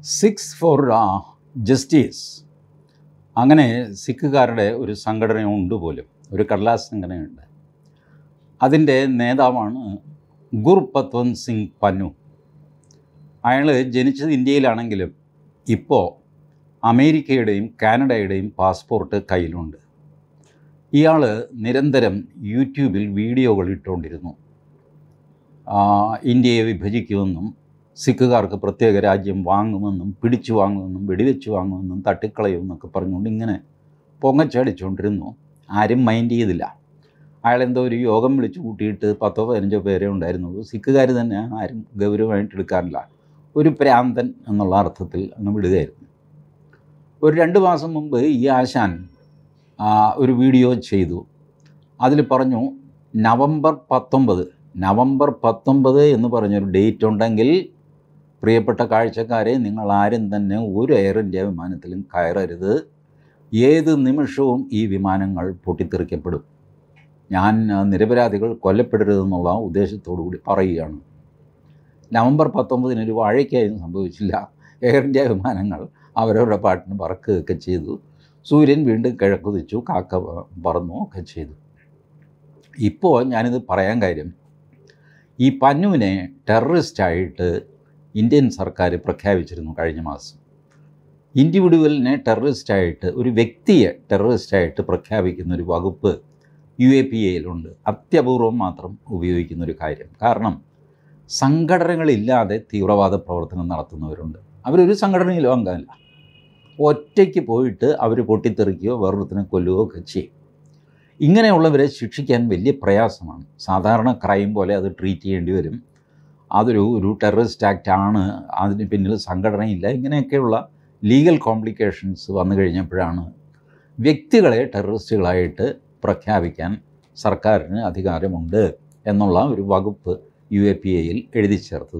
Six for justice അങ്ങനെ സിഖുകാരുടെ ഒരു സംഘടനയുണ്ട് പോലും ഒരു കടലാസ് സംഘടനയുണ്ട് അതിൻ്റെ നേതാവാണ് ഗുർപത്വന്ത് സിംഗ് പന്നു അയാൾ ജനിച്ചത് ഇന്ത്യയിലാണെങ്കിലും ഇപ്പോൾ അമേരിക്കയുടെയും കാനഡയുടെയും പാസ്പോർട്ട് കയ്യിലുണ്ട് ഇയാൾ നിരന്തരം യൂട്യൂബിൽ വീഡിയോകൾ ഇട്ടുകൊണ്ടിരുന്നു ആ, ഇന്ത്യയെ വിഭജിക്കുമെന്നും സിഖുകാർക്ക് പ്രത്യേക രാജ്യം വാങ്ങുമെന്നും പിടിച്ചു വാങ്ങുമെന്നും വെടിവെച്ച് വാങ്ങുമെന്നും തട്ടിക്കളയുമെന്നൊക്കെ പറഞ്ഞുകൊണ്ട് ഇങ്ങനെ പൊങ്ങച്ചടിച്ചുകൊണ്ടിരുന്നു ആരും മൈൻഡ് ചെയ്തില്ല അയാളെന്തോ ഒരു യോഗം വിളിച്ചു കൂട്ടിയിട്ട് പത്തോ പതിനഞ്ചോ പേരേ ഉണ്ടായിരുന്നുള്ളൂ സിഖുകാർ തന്നെ ആരും ഗൗരവമായിട്ട് എടുക്കാറില്ല ഒരു പ്രാന്തൻ എന്നുള്ള അർത്ഥത്തിൽ അങ്ങ് വിടുകയായിരുന്നു ഒരു രണ്ട് മാസം മുമ്പ് ഈ ആശാൻ ആ, ഒരു വീഡിയോ ചെയ്തു അതിൽ പറഞ്ഞു നവംബർ പത്തൊമ്പത് നവംബർ പത്തൊമ്പത് എന്ന് പറഞ്ഞൊരു ഡേറ്റ് ഉണ്ടെങ്കിൽ പ്രിയപ്പെട്ട കാഴ്ചക്കാരെ നിങ്ങൾ ആരും തന്നെ ഒരു എയർ ഇന്ത്യ വിമാനത്തിലും കയറരുത് ഏത് നിമിഷവും ഈ വിമാനങ്ങൾ പൊട്ടിത്തെറിക്കപ്പെടും ഞാൻ ആ, നിരപരാധികൾ കൊല്ലപ്പെടരുതെന്നുള്ള ഉദ്ദേശത്തോടു കൂടി പറയുകയാണ് നവംബർ പത്തൊമ്പതിന് ഒരു വാഴയ്ക്കായും സംഭവിച്ചില്ല എയർ ഇന്ത്യ വിമാനങ്ങൾ അവരവരുടെ പാട്ടിന് പറക്കുകയൊക്കെ ചെയ്തു സൂര്യൻ വീണ്ടും കിഴക്കുതിച്ചു കാക്ക പ- പറന്നു ഒക്കെ ചെയ്തു ഇപ്പോൾ ഞാനിത് പറയാൻ കാര്യം ഈ പന്നുവിനെ ടെററിസ്റ്റായിട്ട് ഇന്ത്യൻ സർക്കാർ പ്രഖ്യാപിച്ചിരുന്നു കഴിഞ്ഞ മാസം ഇൻഡിവിഡുവലിനെ ടെററിസ്റ്റായിട്ട് ഒരു വ്യക്തിയെ ടെററിസ്റ്റായിട്ട് പ്രഖ്യാപിക്കുന്ന ഒരു വകുപ്പ് യു എ പി എയിലുണ്ട് അത്യപൂർവം മാത്രം ഉപയോഗിക്കുന്ന ഒരു കാര്യം കാരണം സംഘടനകളില്ലാതെ തീവ്രവാദ പ്രവർത്തനം നടത്തുന്നവരുണ്ട് അവരൊരു സംഘടനയിലും അംഗമല്ല ഒറ്റയ്ക്ക് പോയിട്ട് അവർ പൊട്ടിത്തെറിക്കുകയോ വേറൊരുത്തിനെ കൊല്ലുകയോ ഒക്കെ ചെയ്യും ഇങ്ങനെയുള്ളവരെ ശിക്ഷിക്കാൻ വലിയ പ്രയാസമാണ് സാധാരണ ക്രൈം പോലെ അത് ട്രീറ്റ് ചെയ്യേണ്ടി വരും അതൊരു ഒരു ടെററിസ്റ്റ് ആക്റ്റ് ആണ് അതിന് പിന്നിൽ സംഘടനയില്ല ഇങ്ങനെയൊക്കെയുള്ള ലീഗൽ കോംപ്ലിക്കേഷൻസ് വന്നു കഴിഞ്ഞപ്പോഴാണ് വ്യക്തികളെ ടെററിസ്റ്റുകളായിട്ട് പ്രഖ്യാപിക്കാൻ സർക്കാരിന് അധികാരമുണ്ട് എന്നുള്ള ഒരു വകുപ്പ് യു എ പി എയിൽ എഴുതി ചേർത്തത്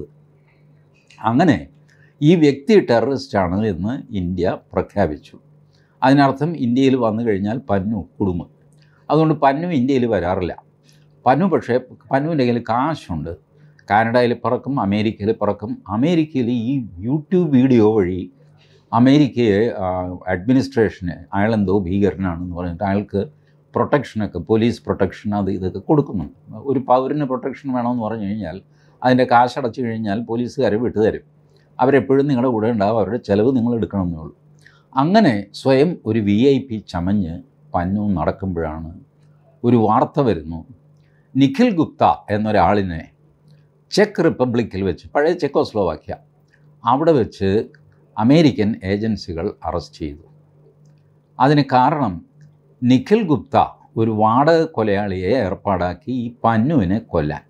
അങ്ങനെ ഈ വ്യക്തി ടെററിസ്റ്റാണ് എന്ന് ഇന്ത്യ പ്രഖ്യാപിച്ചു അതിനർത്ഥം ഇന്ത്യയിൽ വന്നു കഴിഞ്ഞാൽ പന്നു കുടുംബം അതുകൊണ്ട് പന്നു ഇന്ത്യയിൽ വരാറില്ല പന്നു പക്ഷേ പന്നുവിൻ്റെ കയ്യിൽ കാശുണ്ട് കാനഡയിൽ പറക്കും അമേരിക്കയിൽ പറക്കും അമേരിക്കയിൽ ഈ യൂട്യൂബ് വീഡിയോ വഴി അമേരിക്കയെ അഡ്മിനിസ്ട്രേഷന് അയാളെന്തോ ഭീകരനാണെന്ന് പറഞ്ഞിട്ട് അയാൾക്ക് പ്രൊട്ടക്ഷനൊക്കെ പോലീസ് പ്രൊട്ടക്ഷൻ അത് ഇതൊക്കെ കൊടുക്കുന്നുണ്ട് ഒരു പൗരന് പ്രൊട്ടക്ഷൻ വേണമെന്ന് പറഞ്ഞു കഴിഞ്ഞാൽ അതിൻ്റെ കാശടച്ചു കഴിഞ്ഞാൽ പോലീസുകാരെ വിട്ടുതരും അവരെപ്പോഴും നിങ്ങളുടെ കൂടെ ഉണ്ടാവും അവരുടെ ചിലവ് നിങ്ങൾ എടുക്കണമെന്നേ ഉള്ളൂ അങ്ങനെ സ്വയം ഒരു വി ഐ പി ചമഞ്ഞ് പന്നു നടക്കുമ്പോഴാണ് ഒരു വാർത്ത വരുന്നു നിഖിൽ ഗുപ്ത എന്നൊരാളിനെ ചെക്ക് റിപ്പബ്ലിക്കിൽ വെച്ച് പഴയ ചെക്കോസ്ലോവാക്യ അവിടെ വെച്ച് അമേരിക്കൻ ഏജൻസികൾ അറസ്റ്റ് ചെയ്തു അതിന് കാരണം നിഖിൽ ഗുപ്ത ഒരു വാടക കൊലയാളിയെ ഏർപ്പാടാക്കി ഈ പന്നുവിനെ കൊല്ലാൻ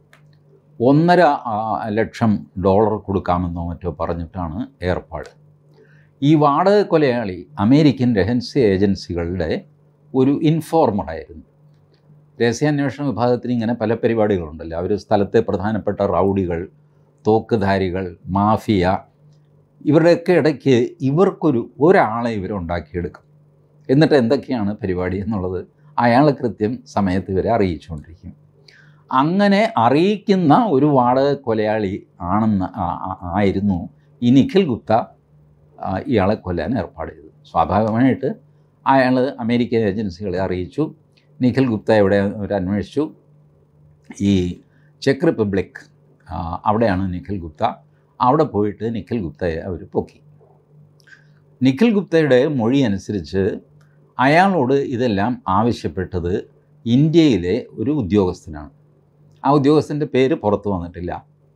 ഒന്നര ആ, ലക്ഷം ഡോളർ കൊടുക്കാമെന്നോ മറ്റോ പറഞ്ഞിട്ടാണ് ഏർപ്പാട് ഈ വാടക കൊലയാളി അമേരിക്കൻ രഹസ്യ ഏജൻസികളുടെ ഒരു ഇൻഫോർമറായിരുന്നു രഹസ്യാന്വേഷണ വിഭാഗത്തിന് ഇങ്ങനെ പല പരിപാടികളുണ്ടല്ലോ അവർ സ്ഥലത്തെ പ്രധാനപ്പെട്ട റൗഡികൾ തോക്കുധാരികൾ മാഫിയ ഇവരുടെയൊക്കെ ഇടയ്ക്ക് ഇവർക്കൊരു ഒരാളെ ഇവരുണ്ടാക്കിയെടുക്കും എന്നിട്ട് എന്തൊക്കെയാണ് പരിപാടി എന്നുള്ളത് അയാൾ കൃത്യം സമയത്ത് ഇവരെ അറിയിച്ചുകൊണ്ടിരിക്കും അങ്ങനെ അറിയിക്കുന്ന ഒരു വാടക കൊലയാളി ആണെന്ന് ആ- ആ- ആയിരുന്നു ഈ നിഖിൽ ഗുപ്ത ആ, ഇയാളെ കൊല്ലാൻ ഏർപ്പാട് ചെയ്തു സ്വാഭാവികമായിട്ട് അയാൾ അമേരിക്കൻ ഏജൻസികളെ അറിയിച്ചു നിഖിൽ ഗുപ്ത എവിടെ അവർ അന്വേഷിച്ചു ഈ ചെക്ക് റിപ്പബ്ലിക് ആ, അവിടെയാണ് നിഖിൽ ഗുപ്ത അവിടെ പോയിട്ട് നിഖിൽ ഗുപ്തയെ അവർ പൊക്കി നിഖിൽ ഗുപ്തയുടെ മൊഴി അനുസരിച്ച് അയാളോട് ഇതെല്ലാം ആവശ്യപ്പെട്ടത് ഇന്ത്യയിലെ ഒരു ഉദ്യോഗസ്ഥനാണ് ആ ഉദ്യോഗസ്ഥൻ്റെ പേര് പുറത്തു വന്നിട്ടില്ല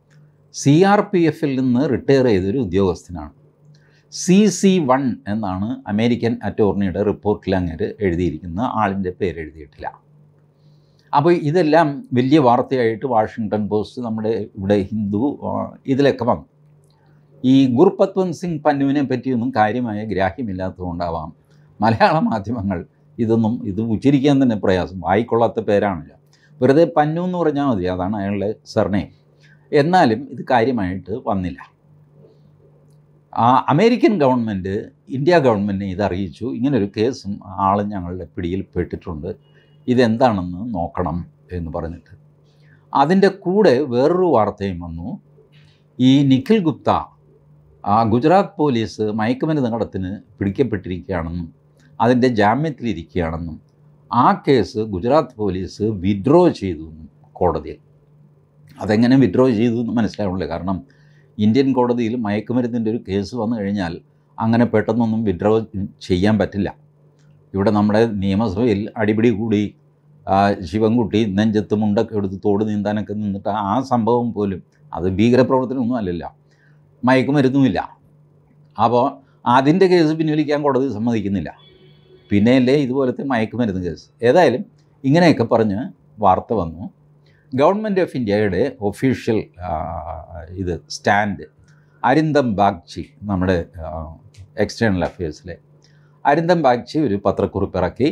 സി ആർ പി എഫിൽ നിന്ന് റിട്ടയർ ചെയ്തൊരു ഉദ്യോഗസ്ഥനാണ് സി സി വൺ എന്നാണ് അമേരിക്കൻ അറ്റോർണിയുടെ റിപ്പോർട്ടിൽ അങ്ങേര് എഴുതിയിരിക്കുന്ന ആളിൻ്റെ പേര് എഴുതിയിട്ടില്ല അപ്പോൾ ഇതെല്ലാം വലിയ വാർത്തയായിട്ട് വാഷിങ്ടൺ പോസ്റ്റ് നമ്മുടെ ഇവിടെ ഹിന്ദു ആ, ഇതിലൊക്കെ വന്നു ഈ ഗുർപത്വന്ത് സിംഗ് പന്നുവിനെ പറ്റിയൊന്നും കാര്യമായ ഗ്രാഹ്യമില്ലാത്തതുകൊണ്ടാവാം മലയാള മാധ്യമങ്ങൾ ഇതൊന്നും ഇത് ഉച്ചരിക്കാൻ തന്നെ പ്രയാസം വായിക്കൊള്ളാത്ത പേരാണല്ലോ വെറുതെ പന്നു എന്ന് പറഞ്ഞാൽ മതി അതാണ് അയാളുടെ സർനെയിം എന്നാലും ഇത് കാര്യമായിട്ട് വന്നില്ല ആ അമേരിക്കൻ ഗവൺമെൻറ് ഇന്ത്യ ഗവൺമെൻറ്റിനെ ഇത് അറിയിച്ചു ഇങ്ങനൊരു കേസും ആൾ ഞങ്ങളുടെ പിടിയിൽ പെട്ടിട്ടുണ്ട് ഇതെന്താണെന്ന് നോക്കണം എന്ന് പറഞ്ഞിട്ട് അതിൻ്റെ കൂടെ വേറൊരു വാർത്തയും വന്നു ഈ നിഖിൽ ഗുപ്ത ആ ഗുജറാത്ത് പോലീസ് മയക്കുമരുന്ന് കടത്തിന് പിടിക്കപ്പെട്ടിരിക്കുകയാണെന്നും അതിൻ്റെ ജാമ്യത്തിലിരിക്കുകയാണെന്നും ആ കേസ് ഗുജറാത്ത് പോലീസ് വിഡ്രോ ചെയ്തു എന്നും കോടതിയിൽ അതെങ്ങനെ വിഡ്രോ ചെയ്തു എന്ന് മനസ്സിലാവുന്നില്ല കാരണം ഇന്ത്യൻ കോടതിയിൽ മയക്കുമരുന്നിൻ്റെ ഒരു കേസ് വന്നു കഴിഞ്ഞാൽ അങ്ങനെ പെട്ടെന്നൊന്നും വിഡ്രോ ചെയ്യാൻ പറ്റില്ല ഇവിടെ നമ്മുടെ നിയമസഭയിൽ അടിപിടി കൂടി ആ, ശിവൻകുട്ടി നെഞ്ചത്ത് മുണ്ടൊക്കെ എടുത്ത് തോട് നീന്താനൊക്കെ നിന്നിട്ട് ആ സംഭവം പോലും അത് ഭീകരപ്രവർത്തനമൊന്നും അല്ലല്ല മയക്കുമരുന്നുമില്ല അപ്പോൾ അതിൻ്റെ കേസ് പിൻവലിക്കാൻ കോടതി സമ്മതിക്കുന്നില്ല പിന്നെയല്ലേ ഇതുപോലത്തെ മയക്കുമരുന്ന് കേസ് ഏതായാലും ഇങ്ങനെയൊക്കെ പറഞ്ഞ് വാർത്ത വന്നു ഗവൺമെൻറ് ഓഫ് ഇന്ത്യയുടെ ഒഫീഷ്യൽ ഇത് സ്റ്റാൻഡ് അരിന്ദം ബാഗ്ചി നമ്മുടെ എക്സ്റ്റേണൽ അഫയേഴ്സിലെ അരിന്ദം ബാഗ്ചി ഒരു പത്രക്കുറിപ്പ് ഇറക്കി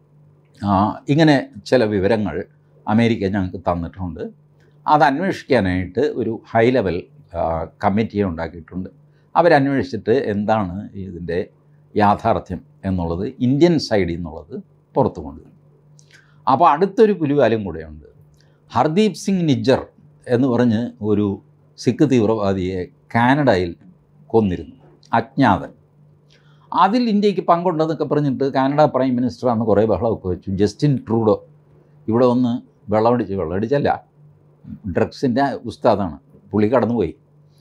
ആ, ഇങ്ങനെ ചില വിവരങ്ങൾ അമേരിക്ക ഞങ്ങൾക്ക് തന്നിട്ടുണ്ട് അത് അന്വേഷിക്കാനായിട്ട് ഒരു ഹൈ ലെവൽ കമ്മിറ്റിയെ ഉണ്ടാക്കിയിട്ടുണ്ട് അവരന്വേഷിച്ചിട്ട് എന്താണ് ഇതിൻ്റെ യാഥാർത്ഥ്യം എന്നുള്ളത് ഇന്ത്യൻ സൈഡിൽ നിന്നുള്ളത് പുറത്തു കൊണ്ടുവരും അപ്പോൾ അടുത്തൊരു പുലിവാലും കൂടെയുണ്ട് ഹർദീപ് സിംഗ് നിജ്ജർ എന്ന് പറഞ്ഞ് ഒരു സിഖ് തീവ്രവാദിയെ കാനഡയിൽ കൊന്നിരുന്നു അജ്ഞാതൻ അതിൽ ഇന്ത്യക്ക് പങ്കുണ്ടെന്നൊക്കെ പറഞ്ഞിട്ട് കാനഡ പ്രൈം മിനിസ്റ്റർ അന്ന് കുറേ ബഹളമൊക്കെ വെച്ചു ജസ്റ്റിൻ ട്രൂഡോ ഇവിടെ ഒന്ന് വെള്ളമടിച്ച് വെള്ളമടിച്ചല്ല ഡ്രഗ്സിൻ്റെ ഉസ്താദാണ് പുള്ളി കടന്നുപോയി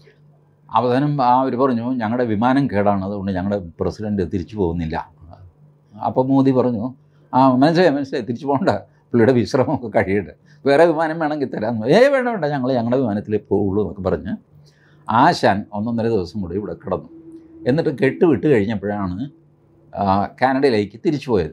അവസാനം ആ അവർ പറഞ്ഞു ഞങ്ങളുടെ വിമാനം കേടാണ് അതുകൊണ്ട് ഞങ്ങളുടെ പ്രസിഡൻറ്റ് തിരിച്ചു പോകുന്നില്ല അപ്പോൾ മോദി പറഞ്ഞു ആ മനസ്സിലായി മനസ്സിലായി തിരിച്ചു പോകണ്ട പുള്ളിയുടെ വിശ്രമമൊക്കെ കഴിയട്ടെ വേറെ വിമാനം വേണമെങ്കിൽ തരാമെന്ന് ഏ വേണ്ട വേണ്ട ഞങ്ങൾ ഞങ്ങളുടെ വിമാനത്തിലേ പോവുള്ളൂ എന്നൊക്കെ പറഞ്ഞ് ആശാൻ ഒന്നൊന്നര ദിവസം കൂടി ഇവിടെ കിടന്നു എന്നിട്ട് കെട്ട് വിട്ട് കഴിഞ്ഞപ്പോഴാണ് ആ, കാനഡയിലേക്ക് തിരിച്ചു പോയത്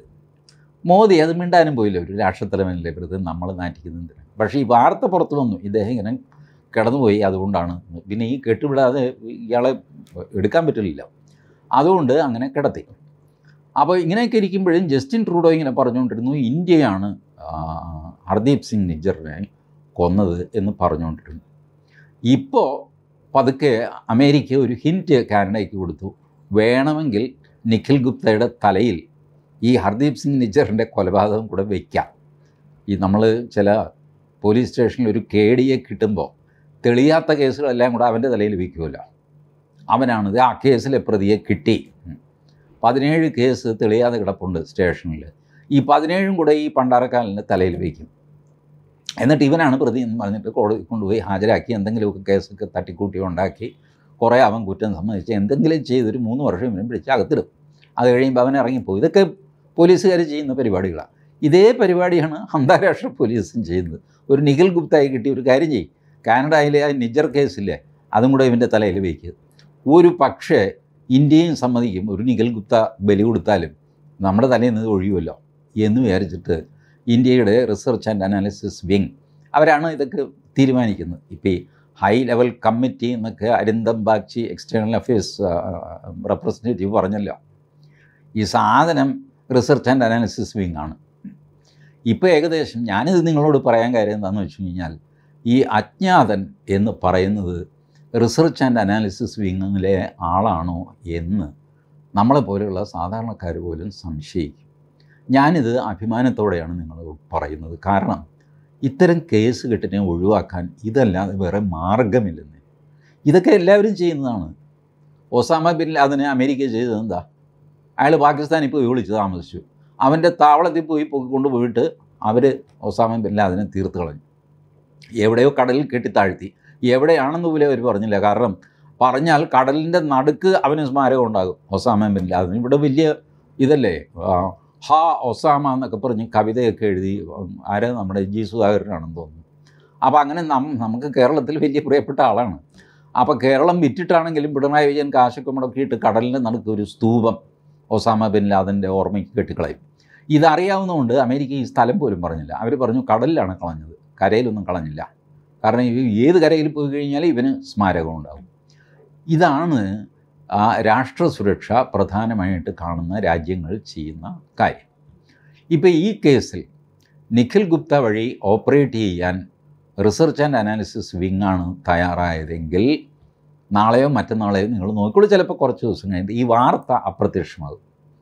മോദി അത് മിണ്ടാനും പോയില്ല ഒരു രാഷ്ട്രത്തലവനല്ലേ വെറുതെ നമ്മൾ നാറ്റിക്കുന്നതിന് പക്ഷേ ഈ വാർത്ത പുറത്ത് വന്നു ഇദ്ദേഹം ഇങ്ങനെ കിടന്നുപോയി അതുകൊണ്ടാണ് പിന്നെ ഈ കെട്ടുവിടാതെ ഇയാളെ എടുക്കാൻ പറ്റില്ല അതുകൊണ്ട് അങ്ങനെ കിടത്തി അപ്പോൾ ഇങ്ങനെയൊക്കെ ഇരിക്കുമ്പോഴും ജസ്റ്റിൻ ട്രൂഡോ ഇങ്ങനെ പറഞ്ഞുകൊണ്ടിരുന്നു ഇന്ത്യയാണ് ആ, ഹർദീപ് സിംഗ് നിജ്ജറിനെ കൊന്നത് എന്ന് പറഞ്ഞുകൊണ്ടിരുന്നു ഇപ്പോൾ പതുക്കെ അമേരിക്ക ഒരു ഹിൻറ്റ് കാനഡയ്ക്ക് കൊടുത്തു വേണമെങ്കിൽ നിഖിൽ ഗുപ്തയുടെ തലയിൽ ഈ ഹർദീപ് സിംഗ് നിജ്ജറിൻ്റെ കൊലപാതകം കൂടെ വയ്ക്കാം ഈ നമ്മൾ ചില പോലീസ് സ്റ്റേഷനിൽ ഒരു കേടിയെ കിട്ടുമ്പോൾ തെളിയാത്ത കേസുകളെല്ലാം കൂടെ അവൻ്റെ തലയിൽ വയ്ക്കുമല്ലോ അവനാണിത് ആ കേസിലെ പ്രതിയെ കിട്ടി ഉം. പതിനേഴ് കേസ് തെളിയാതെ കിടപ്പുണ്ട് സ്റ്റേഷനിൽ ഈ പതിനേഴും കൂടെ ഈ പണ്ടാരക്കാലിൻ്റെ തലയിൽ വയ്ക്കും എന്നിട്ട് ഇവനാണ് പ്രതി എന്ന് പറഞ്ഞിട്ട് കോടതി കൊണ്ടുപോയി ഹാജരാക്കി എന്തെങ്കിലുമൊക്കെ കേസൊക്കെ തട്ടിക്കൂട്ടി ഉണ്ടാക്കി കുറേ അവൻ കുറ്റം സമ്മതിച്ച് എന്തെങ്കിലും ചെയ്തൊരു മൂന്ന് വർഷം ഇവനും പിടിച്ച് അകത്തിടും അത് കഴിയുമ്പോൾ അവൻ ഇറങ്ങിപ്പോയി ഇതൊക്കെ പോലീസുകാർ ചെയ്യുന്ന പരിപാടികളാണ് ഇതേ പരിപാടിയാണ് അന്താരാഷ്ട്ര പോലീസും ചെയ്യുന്നത് ഒരു നിഖിൽ ഗുപ്തായി കിട്ടി ഒരു കാര്യം ചെയ്യും കാനഡയിലെ ആ നിജർ കേസില്ലേ അതും കൂടെ ഇവൻ്റെ തലയിൽ വയ്ക്കുക ഒരു പക്ഷേ ഇന്ത്യയും സമ്മതിക്കും ഒരു നിഖിൽ ഗുപ്ത ബലി കൊടുത്താലും നമ്മുടെ തലയിൽ നിന്ന് ഇത് ഒഴിയുമല്ലോ എന്ന് വിചാരിച്ചിട്ട് ഇന്ത്യയുടെ റിസർച്ച് ആൻഡ് അനാലിസിസ് വിങ് അവരാണ് ഇതൊക്കെ തീരുമാനിക്കുന്നത് ഇപ്പോൾ ഈ ഹൈ ലെവൽ കമ്മിറ്റി എന്നൊക്കെ Arindam Bagchi external affairs representative പറഞ്ഞല്ലോ ഈ സാധനം റിസർച്ച് ആൻഡ് അനാലിസിസ് വിങ് ആണ് ഇപ്പോൾ ഏകദേശം ഞാനിത് നിങ്ങളോട് പറയാൻ കാര്യം എന്താണെന്ന് വെച്ച് കഴിഞ്ഞാൽ ഈ അജ്ഞാതൻ എന്ന് പറയുന്നത് റിസർച്ച് ആൻഡ് അനാലിസിസ് വിങ്ങിലെ ആളാണോ എന്ന് നമ്മളെ പോലെയുള്ള സാധാരണക്കാർ പോലും സംശയിക്കും ഞാനിത് അഭിമാനത്തോടെയാണ് നിങ്ങളോട് പറയുന്നത് കാരണം ഇത്തരം കേസ് കെട്ടിനെ ഒഴിവാക്കാൻ ഇതല്ലാതെ വേറെ മാർഗമില്ലെന്ന് ഇതൊക്കെ എല്ലാവരും ചെയ്യുന്നതാണ് ഒസാമ ബിൻ ലാദനെ അമേരിക്ക ചെയ്തത് എന്താ അയാൾ പാകിസ്ഥാനിൽ പോയി വിളിച്ച് താമസിച്ചു അവൻ്റെ താവളത്തിൽ പോയി കൊണ്ടുപോയിട്ട് അവർ ഒസാമ ബിൻ ലാദനെ തീർത്ത് കളഞ്ഞു എവിടെയോ കടലിൽ കെട്ടിത്താഴ്ത്തി എവിടെയാണെന്ന് പോലും അവർ പറഞ്ഞില്ല കാരണം പറഞ്ഞാൽ കടലിൻ്റെ നടുക്ക് അവന് സ്മാരകം ഉണ്ടാകും ഒസാമ ബിൻ ലാദൻ ഇവിടെ വലിയ ഇതല്ലേ ആ, ഹാ ഒസാമ എന്നൊക്കെ പറഞ്ഞ് കവിതയൊക്കെ എഴുതി ഉം, ആരാ നമ്മുടെ ജി സുധാകരനാണെന്ന് തോന്നുന്നു അപ്പോൾ അങ്ങനെ നം നമുക്ക് കേരളത്തിൽ വലിയ പ്രിയപ്പെട്ട ആളാണ് അപ്പോൾ കേരളം വിറ്റിട്ടാണെങ്കിലും പിണറായി വിജയൻ കാശൊക്കെ മുടക്കിയിട്ട് കടലിൻ്റെ നടുക്ക് ഒരു സ്തൂപം ഒസാമ ബിൻ ലാദൻ്റെ ഓർമ്മയ്ക്ക് കെട്ടിക്കളയും ഇതറിയാവുന്നതുകൊണ്ട് അമേരിക്ക ഈ സ്ഥലം പോലും പറഞ്ഞില്ല അവർ പറഞ്ഞു കടലിലാണ് കളഞ്ഞത് കരയിലൊന്നും കളഞ്ഞില്ല കാരണം ഈ ഏത് കരയിൽ പോയി കഴിഞ്ഞാൽ ഇവന് സ്മാരകം ഉണ്ടാകും ഇതാണ് ആ രാഷ്ട്ര സുരക്ഷ പ്രധാനമായിട്ട് കാണുന്ന രാജ്യങ്ങൾ ചെയ്യുന്ന കാര്യം ഇപ്പോൾ ഈ കേസിൽ നിഖിൽ ഗുപ്ത വഴി ഓപ്പറേറ്റ് ചെയ്യാൻ റിസർച്ച് ആൻഡ് അനാലിസിസ് വിങ്ങാണ് തയ്യാറായതെങ്കിൽ നാളെയോ മറ്റന്നാളെയോ നിങ്ങൾ നോക്കിക്കോളൂ ചിലപ്പോൾ കുറച്ച് ദിവസം കഴിഞ്ഞിട്ട് ഈ വാർത്ത അപ്രത്യക്ഷമാകും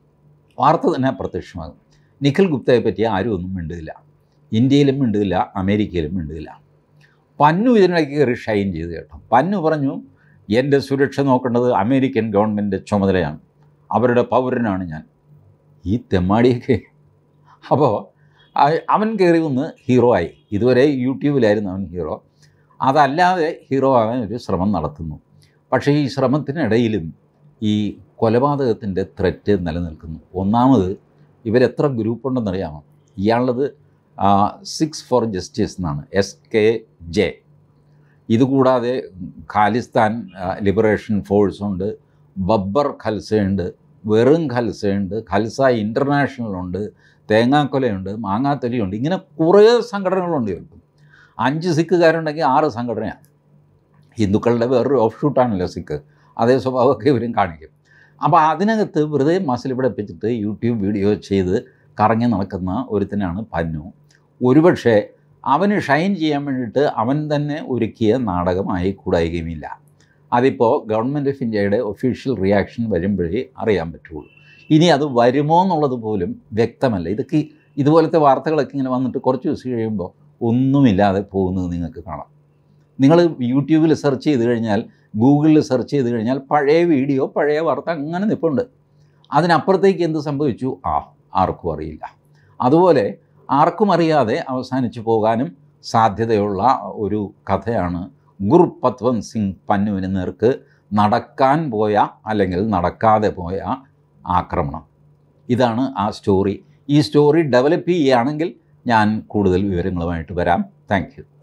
വാർത്ത തന്നെ അപ്രത്യക്ഷമാകും നിഖിൽ ഗുപ്തയെ പറ്റി ആരും ഒന്നും മിണ്ടുകയില്ല ഇന്ത്യയിലും മിണ്ടുകയില്ല അമേരിക്കയിലും മിണ്ടുകയില്ല പന്നു ഇതിനിടയ്ക്ക് കയറി ഷൈൻ ചെയ്ത് കേട്ടോ പന്നു പറഞ്ഞു എൻ്റെ സുരക്ഷ നോക്കേണ്ടത് അമേരിക്കൻ ഗവൺമെൻറ് ചുമതലയാണ് അവരുടെ പൗരനാണ് ഞാൻ ഈ തെമ്മാടിയൊക്കെ അപ്പോൾ അവൻ കയറി വന്ന് ഹീറോ ആയി ഇതുവരെ യൂട്യൂബിലായിരുന്നു അവൻ ഹീറോ അതല്ലാതെ ഹീറോ ആവാൻ ഒരു ശ്രമം നടത്തുന്നു പക്ഷേ ഈ ശ്രമത്തിനിടയിലും ഈ കൊലപാതകത്തിൻ്റെ ത്രെറ്റ് നിലനിൽക്കുന്നു ഒന്നാമത് ഇവരെത്ര ഗ്രൂപ്പുണ്ടെന്നറിയാമോ ഇയാളുള്ളത് സിക്സ് ഫോർ ജസ്റ്റിസ് എന്നാണ് എസ് കെ ജെ ഇതുകൂടാതെ ഖാലിസ്ഥാൻ ലിബറേഷൻ ഫോഴ്സ് ഉണ്ട് ബബ്ബർ ഖൽസയുണ്ട് വെറും ഖൽസയുണ്ട് ഖൽസ ഇൻ്റർനാഷണൽ ഉണ്ട് തേങ്ങാക്കൊലയുണ്ട് മാങ്ങാത്തൊലിയുണ്ട് ഇങ്ങനെ കുറേ സംഘടനകളുണ്ട് ഇവർക്ക് അഞ്ച് സിഖുകാരുണ്ടെങ്കിൽ ആറ് സംഘടനയാണ് ഹിന്ദുക്കളുടെ വേറൊരു ഓഫ് ഷൂട്ടാണല്ലോ സിഖ് അതേ സ്വഭാവമൊക്കെ ഇവരും കാണിക്കും അപ്പോൾ അതിനകത്ത് വെറുതെ മസിൽ പിടിപ്പിച്ചിട്ട് യൂട്യൂബ് വീഡിയോ ചെയ്ത് കറങ്ങി നടക്കുന്ന ഒരുത്തനാണ് പന്നു ഒരുപക്ഷെ അവന് ഷൈൻ ചെയ്യാൻ വേണ്ടിയിട്ട് അവൻ തന്നെ ഒരുക്കിയ നാടകമായി കൂടായികയുമില്ല അതിപ്പോൾ ഗവൺമെൻറ് ഓഫ് ഇന്ത്യയുടെ ഒഫീഷ്യൽ റിയാക്ഷൻ വരുമ്പോഴേ അറിയാൻ പറ്റുള്ളൂ ഇനി അത് വരുമോ എന്നുള്ളത് പോലും വ്യക്തമല്ല ഇതൊക്കെ ഇതുപോലത്തെ വാർത്തകളൊക്കെ ഇങ്ങനെ വന്നിട്ട് കുറച്ച് ദിവസം കഴിയുമ്പോൾ ഒന്നുമില്ലാതെ പോകുന്നത് നിങ്ങൾക്ക് കാണാം നിങ്ങൾ യൂട്യൂബിൽ സെർച്ച് ചെയ്ത് കഴിഞ്ഞാൽ ഗൂഗിളിൽ സെർച്ച് ചെയ്ത് കഴിഞ്ഞാൽ പഴയ വീഡിയോ പഴയ വാർത്ത അങ്ങനെ നിൽപ്പുണ്ട് അതിനപ്പുറത്തേക്ക് എന്ത് സംഭവിച്ചു ആ ആർക്കും അറിയില്ല അതുപോലെ ആർക്കും അറിയാതെ അവസാനിച്ചു പോകാനും സാധ്യതയുള്ള ഒരു കഥയാണ് ഗുർപത്വന്ത് സിംഗ് പന്നുവിന് നേർക്ക് നടക്കാൻ പോയ അല്ലെങ്കിൽ നടക്കാതെ പോയ ആക്രമണം ഇതാണ് ആ സ്റ്റോറി ഈ സ്റ്റോറി ഡെവലപ്പ് ചെയ്യുകയാണെങ്കിൽ ഞാൻ കൂടുതൽ വിവരങ്ങളുമായിട്ട് വരാം താങ്ക് യു